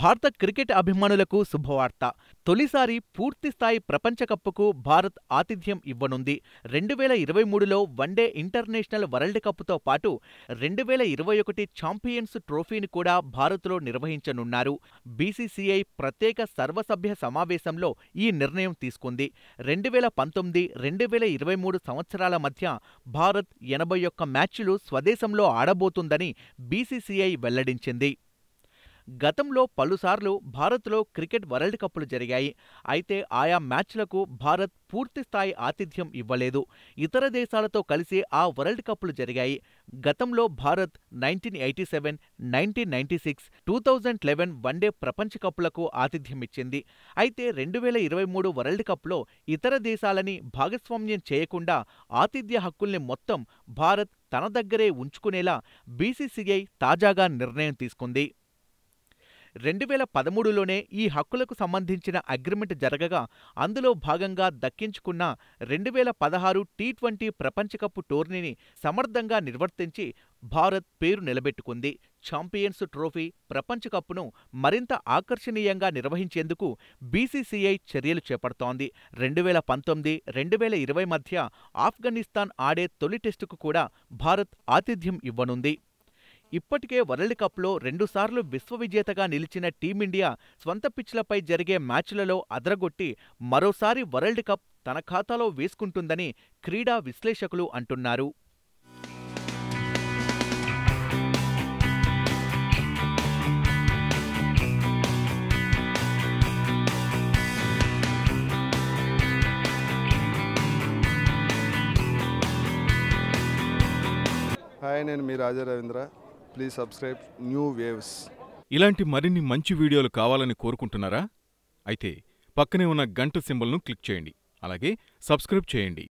భారత క్రికెట్ అభిమానులకు శుభవార్త తొలిసారి పూర్తిస్థాయి ప్రపంచ కప్కు భారత్ ఆతిథ్యం ఇవ్వనుంది రెండు వేల ఇరవై మూడులో వన్డే ఇంటర్నేషనల్ వరల్డ్ కప్తో పాటు రెండు వేల ఇరవై ఒకటి ఛాంపియన్స్ ట్రోఫీని కూడా భారత్లో నిర్వహించనున్నారు బీసీసీఐ ప్రత్యేక సర్వసభ్య సమావేశంలో ఈ నిర్ణయం తీసుకుంది రెండు వేల పంతొమ్మిది రెండు వేల ఇరవై మూడు సంవత్సరాల మధ్య భారత్ ఎనభై ఒక్క మ్యాచ్లు స్వదేశంలో ఆడబోతుందని బీసీసీఐ వెల్లడించింది గతంలో పలుసార్లు భారత్లో క్రికెట్ వరల్డ్ కప్పులు జరిగాయి అయితే ఆయా మ్యాచ్లకు భారత్ పూర్తిస్థాయి ఆతిథ్యం ఇవ్వలేదు ఇతర దేశాలతో కలిసి ఆ వరల్డ్ కప్పులు జరిగాయి గతంలో Bharat nineteen eighty seven nineteen ninety six two thousand eleven one day ప్రపంచ కప్పులకు ఆతిథ్యం ఇచ్చింది అయితే రెండు వేల ఇరవై మూడు వరల్డ్ కప్లో ఇతర దేశాలని భాగస్వామ్యం చేయకుండా ఆతిథ్య హక్కుల్ని మొత్తం భారత్ తన దగ్గరే ఉంచుకునేలా బీసీసీఐ తాజాగా నిర్ణయం తీసుకుంది రెండు వేల పదమూడులోనే ఈ హక్కులకు సంబంధించిన అగ్రిమెంట్ జరగగా అందులో భాగంగా దక్కించుకున్న రెండు వేల పదహారు టీ ట్వంటీ ప్రపంచ కప్ టోర్నీని సమర్థంగా నిర్వర్తించి భారత్ పేరు నిలబెట్టుకుంది ఛాంపియన్స్ ట్రోఫీ ప్రపంచ కప్ను మరింత ఆకర్షణీయంగా నిర్వహించేందుకు బీసీసీఐ చర్యలు చేపడుతోంది రెండు వేల పంతొమ్మిది రెండు వేల ఇరవై మధ్య ఆఫ్ఘనిస్తాన్ ఆడే తొలి టెస్టుకు కూడా భారత్ ఆతిథ్యం ఇవ్వనుంది ఇప్పటికే వరల్డ్ కప్లో రెండుసార్లు విశ్వవిజేతగా నిలిచిన టీమిండియా స్వంత పిచ్లపై జరిగే మ్యాచ్లలో అదరగొట్టి మరోసారి వరల్డ్ కప్ తన ఖాతాలో వేసుకుంటుందని క్రీడా విశ్లేషకులు అంటున్నారు హాయ్ నేను మీ Raja Ravindra please subscribe new waves ఇలాంటి మరిన్ని మంచి వీడియోలు కావాలని కోరుకుంటున్నారా అయితే పక్కనే ఉన్న గంట సింబల్ను క్లిక్ చేయండి అలాగే సబ్స్క్రైబ్ చేయండి